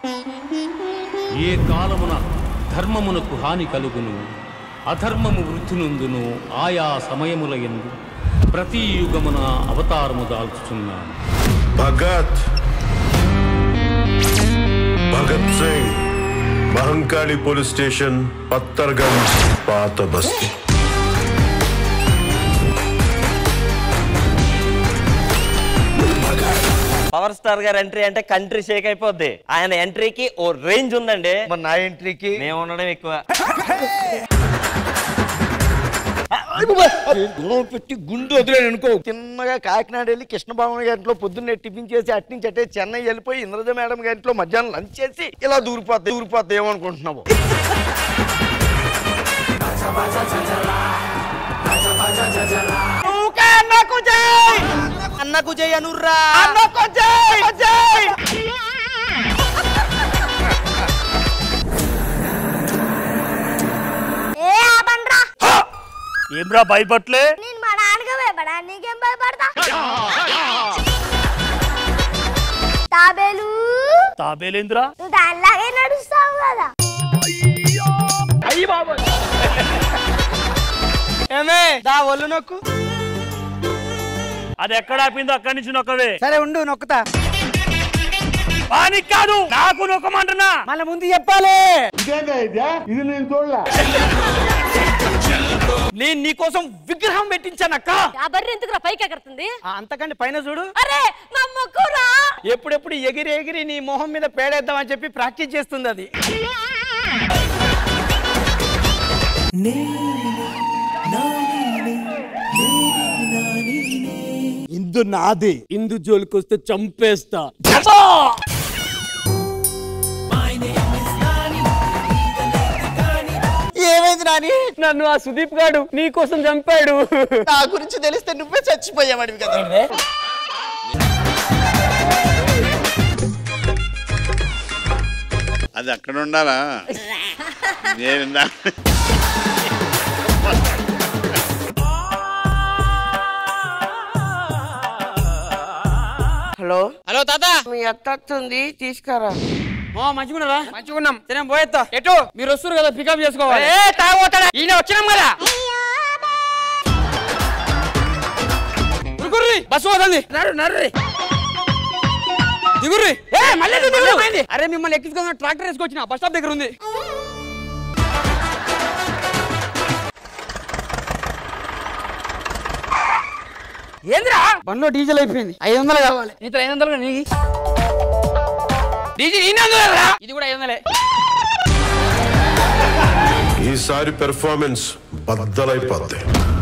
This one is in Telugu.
ఏ కాలమున ధర్మమునకు హాని కలుగును అధర్మము వృద్ధినందును ఆయా సమయముల ఎందు ప్రతి యుగమున అవతారము దాల్చుచున్నాను భగత్ భగత్ సింగ్ మహంకాళి పోలీస్ స్టేషన్ పత్తర్గంజ్ పాత బస్తీ పవర్ స్టార్ గారి ఎంట్రీ అంటే కంట్రీ షేక్ అయిపోద్ది ఆయన ఎంట్రీకి ఓ రేంజ్ ఉందండి మరి నా ఎంట్రీకి మేము ఉండడం ఎక్కువ గుణం పెట్టి గుండు వదిలేను అనుకో తిన్నగా కాకినాడ వెళ్ళి కృష్ణభవన్ గారింట్లో పొద్దున్నే టిఫిన్ చేసి అటు నుంచి అటే చెన్నై వెళ్ళిపోయి ఇంద్రజ మేడం గారింట్లో మధ్యాహ్నం లంచ్ చేసి ఇలా దూరిపోద్ది దూరిపోద్ది ఏమనుకుంటున్నావు అన్నకు జై అనుర్రా ఏ ఆపండ్రా ఏమ్రా భయపట్లే నేను మా నాన్నగా భయపడా నీకేం భయపడతా తాబేలు తాబేలేంద్రా నువ్వు దానిలాగే నడుస్తావు కదా ఏమే దా ఒళ్ళు నొక్కు అది ఎక్కడ ఆపిందో అక్కడి నుంచి నొక్కవే సరే ఉండు నొక్కుతా పానికి కాదు నాకు నొక్కమంటున్నా మళ్ళీ ముందు చెప్పాలి నేను నీకోసం విగ్రహం పెట్టించానక్క ఆ బర్రె ఎందుకురా పైకి ఎగరుతుంది ఆ, అంతకంటే పైన చూడు అరే నా మొక్కురా ఎప్పుడెప్పుడు ఎగిరి ఎగిరి నీ మొహం మీద పేడేద్దామని చెప్పి ప్రాక్టీస్ చేస్తుంది అది ఇందు నాది ఇందు జోలికొస్తే చంపేస్తా ఏమైంది నాని నన్ను ఆ సుదీప్ గాడు నీ కోసం చంపాడు నా గురించి తెలిస్తే నువ్వే చచ్చిపోయావాడివి కదా అది అక్కడ ఉండాలా నేను ఇందా- హలో హలో తాత మీ అత్త వస్తుంది తీసుకురా ఓ మంచిగున్నారా మంచిగున్నాం సరే పోయేస్తా ఎటు మీరు వస్తారు కదా పికప్ చేసుకోవాలి ఏ తాగోతాడా ఈయన వచ్చినాం కదా ఉరుకుర్రి బస్సు పోతుంది నడు నర్రి దిగుర్రి ఏ మళ్ళీ దిగురు అరే మిమ్మల్ని ఎక్కించుకున్న ట్రాక్టర్ వేసుకొచ్చిన బస్ స్టాప్ దగ్గర ఉంది ఏంద్రా బండ్లో డీజిల్ అయిపోయింది ఐదు వందలు కావాలి నీతో ఐదు వందలు నీకు డీజిల్ ఈయన వందలేరా ఇది కూడా ఐదు వందలే ఈసారి పెర్ఫార్మెన్స్ బద్దలైపోద్ది